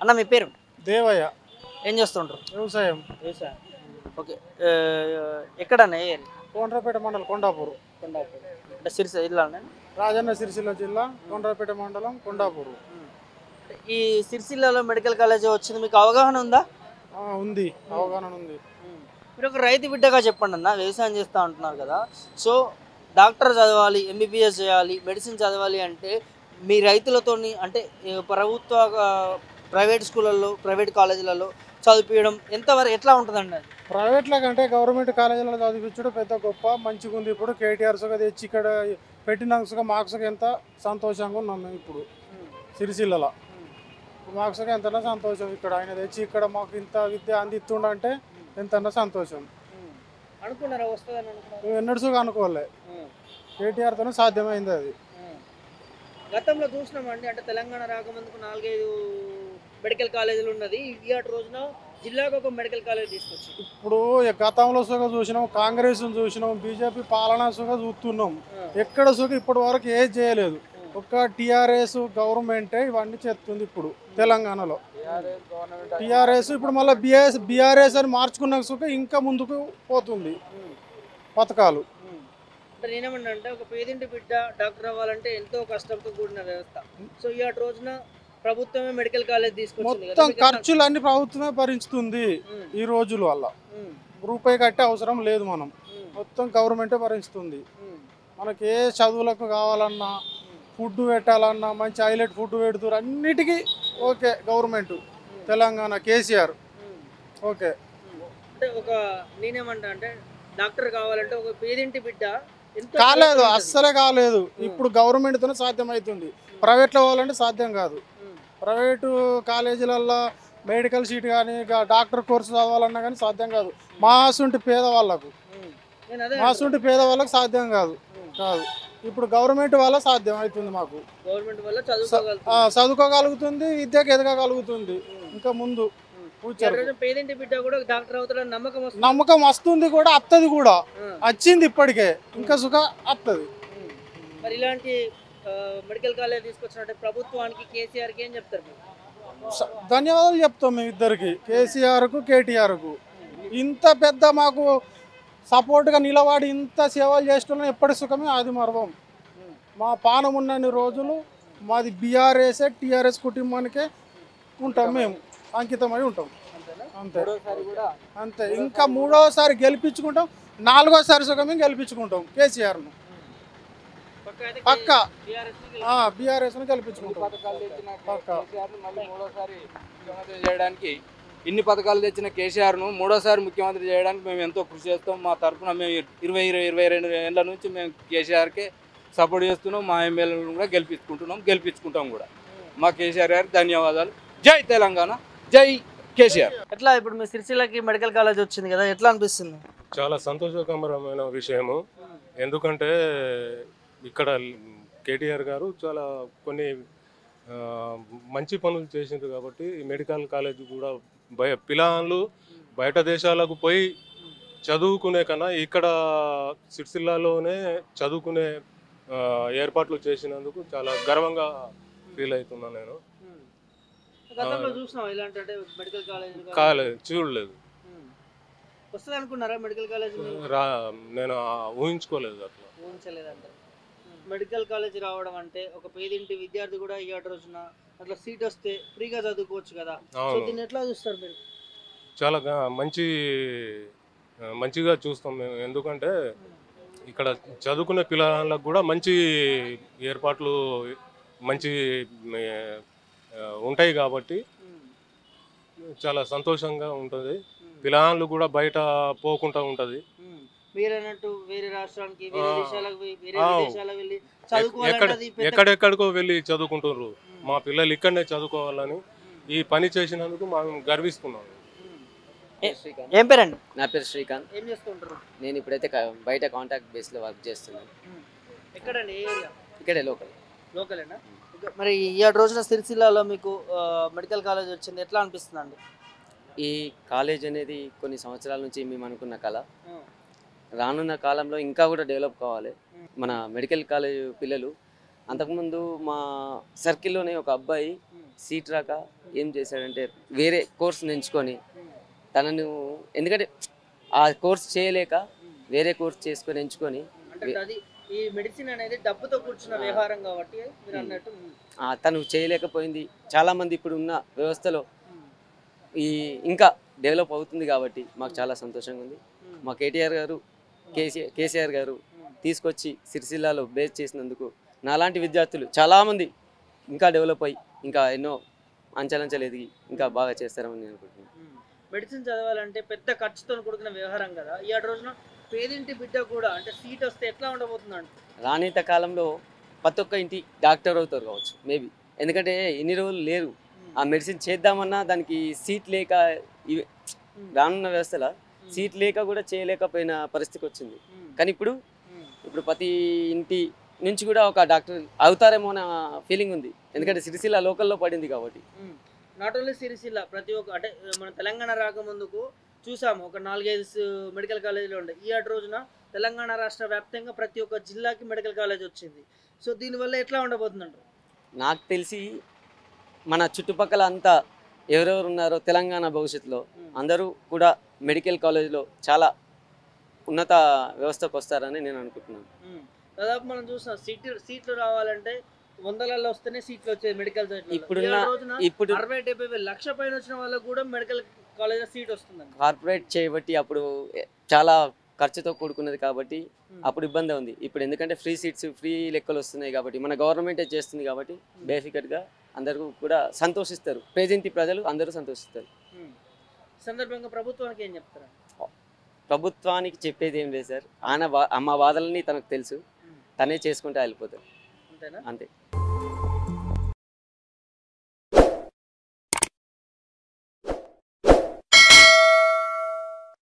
అన్న మీ పేరు దేవయ్య ఏం చేస్తుంటారు వ్యవసాయం వ్యవసాయం ఓకే ఆ, ఎక్కడన్నా ఏ ఏరియా? కొండ్రపేట మండలం కొండాపూర్ కొండాపూర్ అంటే సిరిసి ఇల్లానే రాజన్న సిరిసిల్ల జిల్లా కొండ్రపేట మండలం కొండాపూర్ ఈ సిరిసిల్లలో మెడికల్ కాలేజ్ వచ్చింది మీకు అవగాహన ఉందా ఆ, ఉంది అవగాహన ఉంది మీరు ఒక రైతు బిడ్డగా చెప్పండి అన్న వ్యవసాయం చేస్తూ ఉంటున్నారు కదా సో డాక్టర్ చదవాలి ఎంబీబీఎస్ చేయాలి మెడిసిన్ చదవాలి అంటే మీ రైతులతోని అంటే ఏ, ప్రభుత్వ ఆ, ప్రైవేట్ స్కూళ్ళల్లో ప్రైవేట్ కాలేజీలలో చదివించడం ఎంతవరకు ఎట్లా ఉంటుందండి అది ప్రైవేట్లో కంటే గవర్నమెంట్ కాలేజీలో చదివించడం పెద్ద గొప్ప మంచిగా ఉంది ఇప్పుడు కేటీఆర్ సుగా తెచ్చి ఇక్కడ పెట్టినందుకు మార్క్స్గా ఎంత సంతోషంగా ఉన్నాం మేము ఇప్పుడు సిరిసిల్లలో మార్క్స్గా ఎంత సంతోషం ఇక్కడ ఆయన తెచ్చి ఇక్కడ మాకు ఇంత విద్య అందిస్తుండంటే ఎంత సంతోషం అనుకున్నారా వస్తుందని అనుకున్నారు మేము ఎన్నడసుగా అనుకోలే కేటీఆర్తోనే సాధ్యమైంది అది గతంలో చూసినామండి అంటే తెలంగాణ రాకముందుకు నాలుగైదు మెడికల్ కాలేజీలు ఉన్నది ఇవాటి రోజున జిల్లాకు ఒక మెడికల్ కాలేజ్ తీసుకొచ్చి ఇప్పుడు ఈ గతంలో సుగా చూసినాం కాంగ్రెస్ చూసినాం బీజేపీ పాలన సుగా చూస్తున్నాం ఎక్కడ సుగా ఇప్పటి వరకు ఏది చేయలేదు ఒక్క టిఆర్ఎస్ గవర్నమెంటే ఇవన్నీ చేస్తుంది ఇప్పుడు తెలంగాణలో టిఆర్ఎస్ ఇప్పుడు మళ్ళీ బిఆర్ఎస్ బీఆర్ఎస్ అని మార్చుకున్న సుఖ ఇంకా ముందుకు పోతుంది పథకాలు అంటే నేనేమన్నా అంటే ఒక పేదింటి బిడ్డ డాక్టర్ అవ్వాలంటే ఎంతో కష్టంతో కూడిన వ్యవస్థ సో ఇవాటి రోజున ప్రభుత్వమే మెడికల్ కాలేజ్ తీసుకొచ్చింది కదా. మొత్తం మీకు ఎట్లా- ఖర్చులు అన్ని ప్రభుత్వమే భరించుతుంది ఉమ్, ఈ రోజుల వల్ల ఉమ్, రూపాయి కట్టే అవసరం లేదు మనం ఉమ్, మొత్తం గవర్నమెంటే భరిస్తుంది ఉమ్, మనకి ఏ చదువులకు కావాలన్నా ఫుడ్ పెట్టాలన్నా మంచి హైలైట్ ఫుడ్ పెడుతున్నారు అన్నిటికీ okay government Telangana KCR um. Okay అంటే ఒక నేనేమంటా అంటే డాక్టర్ కావాలంటే ఒక పేదింటి బిడ్డ ఎంతో కాలేదు కష్టపడి ఉంటుంది. అస్సలే కాలేదు ఇప్పుడు గవర్నమెంట్తోనే సాధ్యమవుతుంది ప్రైవేట్లో పోవాలంటే సాధ్యం కాదు ఉమ్, ప్రైవేటు కాలేజీలల్లో మెడికల్ సీట్ కానీ డాక్టర్ కోర్సు చదవాలన్నా కానీ సాధ్యం కాదు మాసుంటి పేదవాళ్ళకు ఉమ్. నేను అదే మాసుంటి పేదవాళ్ళకు సాధ్యం కాదు ఉమ్. కాదు ఇప్పుడు గవర్నమెంట్ వల్ల సాధ్యం అవుతుంది మాకు గవర్నమెంట్ వల్ల ఆ, చదువుకోగలుగుతాం చదువుకోగలుగుతుంది విద్యకు ఎదగగలుగుతుంది ఇంకా ముందు ఫ్యూచర్ పేదింటి బిడ్డ కూడా డాక్టర్ అవుతాడని నమ్మకం వస్తుంది నమ్మకం వస్తుంది కూడా అత్తది కూడా ఆ, వచ్చింది ఇప్పటికే ఇంకా సుఖ అత్తది ఉమ్. మరి ఇలాంటి ఆ, మెడికల్ కాలేజ్ తీసుకొచ్చినట్టే ప్రభుత్వానికి కేసీఆర్కి ఏం చెప్తారు మీరు స- ధన్యవాదాలు చెప్తాం మేము ఇద్దరికి కేసీఆర్కు కేటీఆర్కు ఇంత పెద్ద మాకు సపోర్ట్గా నిలబడి ఇంత సేవలు చేస్తున్నాం ఎప్పటి సుఖమే అది మర్వం ఉమ్. మా పానం ఉన్నన్ని రోజులు మాది బీఆర్ఎస్ టీఆర్ఎస్ కుటుంబానికే ఉంటాం మేము అంకితమై ఉంటాం అంతేనా అంతే మూడోసారి కూడా అంతే ఇంకా మూడోసారి గెలిపించుకుంటాం నాలుగోసారి సుఖమే గెలిపించుకుంటాం కేసీఆర్ను పక్క అయితే పక్క TRS ని బీఆర్ఎస్ను గెలిపించుకుంటాం పథకాలు తెచ్చిన పక్క. కేసీఆర్ ను మళ్ళీ మూడోసారి ముఖ్యమంత్రి చేయడానికి ఇన్ని పథకాలు తెచ్చిన కేసీఆర్ ను మూడోసారి ముఖ్యమంత్రి చేయడానికి మేము ఎంతో కృషి చేస్తాం మా తరఫున మేము ఇరవై ఇరవై ఇరవై రెండు ఏళ్ళ నుంచి మేము కేసీఆర్కే సపోర్ట్ చేస్తున్నాం మా ఎమ్మెల్యేలను కూడా గెలిపించుకుంటున్నాం గెలిపించుకుంటాం కూడా మా కేసీఆర్ గారికి ధన్యవాదాలు జై తెలంగాణ జై కేసీఆర్ ఎట్లా ఇప్పుడు మీ సిరిసిల్లకి మెడికల్ కాలేజ్ వచ్చింది కదా ఎట్లా అనిపిస్తుంది చాలా సంతోషకరమైన విషయము ఎందుకంటే ఇక్కడ కేటీఆర్ గారు చాలా కొన్ని ఆ, మంచి పనులు చేసిండ్రు కాబట్టి ఈ మెడికల్ కాలేజ్ కూడా బయ పిల్లలు బయట దేశాలకు పోయి చదువుకునే కన్నా ఇక్కడ సిరిసిల్లాలోనే చదువుకునే ఆ, ఏర్పాట్లు చేసినందుకు చాలా గర్వంగా ఫీల్ అవుతున్నాను నేను గతంలో చూసినాం ఇలాంటి అంటే మెడికల్ కాలేజ్ కాలేదు చూడలేదు వస్తుంది అనుకున్నారా మెడికల్ కాలేజ్ రా నేను ఆ ఊహించుకోలేదు అట్లా ఊహించలేదంట మెడికల్ కాలేజ్ రావడం అంటే ఒక పేదింటి విద్యార్థి కూడా ఈ ఆట రోజున అట్లా సీట్ వస్తే ఫ్రీగా చదువుకోవచ్చు కదా సో అవును దీన్ని ఎట్లా చూస్తారు మీరు చాలా గా- మంచి ఆ, మంచిగా చూస్తాం మేము ఎందుకంటే ఇక్కడ చదువుకునే పిల్లలకు కూడా మంచి ఏర్పాట్లు మంచి ఆ, ఉంటాయి కాబట్టి చాలా సంతోషంగా ఉంటుంది పిల్లలు కూడా బయట పోకుండా ఉంటుంది ఉమ్. మీరు అన్నట్టు వేరే రాష్ట్రానికి వేరే ఆ. దేశాలకు పోయి వేరే ఆ. దేశాలకు వెళ్ళి ఎక్కడ చదువుకోవాలంటే అది పెద్ద- ఎక్కడెక్కడికో వెళ్ళి చదువుకుంటున్నారు ఉమ్. మా పిల్లలు ఇక్కడనే చదువుకోవాలని ఈ పని చేసినందుకు మేము గర్విస్తున్నాం ఉమ్. శ్రీకాంత్ ఏం పేరండి నా పేరు శ్రీకాంత్ ఏం చేస్తుంటారు నేను ఇప్పుడైతే క- బయట కాంటాక్ట్ బేస్లో వర్క్ చేస్తున్నాను ఎక్కడండి ఏ ఏరియా ఇక్కడే లోకల్ లోకలేనా ఓకే. మరి ఈ ఆట రోజున సిరిసిల్లాలో మీకు ఆ, మెడికల్ కాలేజ్ వచ్చింది ఎట్లా అనిపిస్తుంది అండి ఈ కాలేజ్ అనేది కొన్ని సంవత్సరాల నుంచి మేము అనుకున్న కళ రానున్న కాలంలో ఇంకా కూడా డెవలప్ కావాలి మన మెడికల్ కాలేజ్ పిల్లలు అంతకుముందు మా సర్కిల్లోనే ఒక అబ్బాయి సీట్ రాక ఏం చేశాడంటే వేరే కోర్స్ ఎంచుకొని తనను ఎందుకంటే ఆ కోర్స్ చేయలేక వేరే కోర్స్ చేసుకొని ఎంచుకొని అంటే అది ఈ మెడిసిన్ అనేది డబ్బుతో కూర్చున్న వ్యవహారం కాబట్టి మీరు అన్నట్టు ఆ, తను చేయలేకపోయింది చాలామంది ఇప్పుడు ఉన్న వ్యవస్థలో ఈ ఇంకా డెవలప్ అవుతుంది కాబట్టి మాకు చాలా సంతోషంగా ఉంది మా కేటీఆర్ గారు కేసీఆర్ కేసీఆర్ గారు తీసుకొచ్చి సిరిసిల్లాలో బేస్ చేసినందుకు నాలాంటి విద్యార్థులు చాలామంది ఇంకా డెవలప్ అయ్యి ఇంకా ఎన్నో అంచెలంచెలు ఎదిగి ఇంకా బాగా చేస్తారని నేను అనుకుంటున్నాను మెడిసిన్ చదవాలంటే పెద్ద ఖర్చుతో కూడుకున్న వ్యవహారం కదా ఈ రోజున పేదింటి బిడ్డ కూడా అంటే సీట్ వస్తే ఎట్లా ఉండబోతుందంట రానేత కాలంలో ప్రతి ఒక్క ఇంటి డాక్టర్ అవుతారు కావచ్చు మేబీ ఎందుకంటే ఇన్ని రోజులు లేరు ఆ మెడిసిన్ చేద్దామన్నా దానికి సీట్ లేక ఇవి రానున్న వ్యవస్థలో సీట్ లేక కూడా చేయలేకపోయిన పరిస్థితి వచ్చింది కానీ ఇప్పుడు ఇప్పుడు ప్రతి ఇంటి నుంచి కూడా ఒక డాక్టర్ అవుతారేమో అన్న ఫీలింగ్ ఉంది ఎందుకంటే సిరిసిల్ల లోకల్లో పడింది కాబట్టి నాట్ ఓన్లీ సిరిసిల్ల ప్రతి ఒక్క అంటే మన తెలంగాణ రాకముందుకు చూసాము ఒక నాలుగైదు స్- మెడికల్ కాలేజీలు ఉండే ఈ ఆట రోజున తెలంగాణ రాష్ట్ర వ్యాప్తంగా ప్రతి ఒక్క జిల్లాకి మెడికల్ కాలేజ్ వచ్చింది సో దీనివల్ల ఎట్లా ఉండబోతుందంటారు నాకు తెలిసి మన చుట్టుపక్కల అంతా ఎవరెవరు ఉన్నారో తెలంగాణ భవిష్యత్తులో అందరూ కూడా మెడికల్ కాలేజ్లో చాలా ఉన్నత వ్యవస్థకు వస్తారని నేను అనుకుంటున్నాను ఉమ్. దాదాపు మనం చూస్తున్నాం సీట్ సీట్లు రావాలంటే వందలలో వస్తేనే సీట్లు వచ్చేది మెడికల్ ఇప్పుడున్న రోజున ఇప్పుడు అరవై డెబ్బై వేలు లక్ష పైన వచ్చిన వాళ్ళకు కూడా మెడికల్ కాలేజ్ సీట్ వస్తుందండి కార్పొరేట్ చేయబట్టి అప్పుడు ఎ- చాలా ఖర్చుతో కూడుకున్నది కాబట్టి అప్పుడు ఇబ్బంది ఉంది ఇప్పుడు ఎందుకంటే ఫ్రీ సీట్స్ ఫ్రీ లెక్కలు వస్తున్నాయి కాబట్టి మన గవర్నమెంటే చేస్తుంది కాబట్టి బేఫికట్గా అందరూ కూడా సంతోషిస్తారు ప్రెజెంట్ ప్రజలు అందరూ సంతోషిస్తారు ఉమ్. ఈ సందర్భంగా ప్రభుత్వానికి ఏం చెప్తారా ప్రభుత్వానికి చెప్పేది ఏం లేదు సార్ ఆయన వా- అమ్మ వాదనని తనకు తెలుసు తనే చేసుకుంటే వెళ్ళిపోతారు అంతేనా అంతే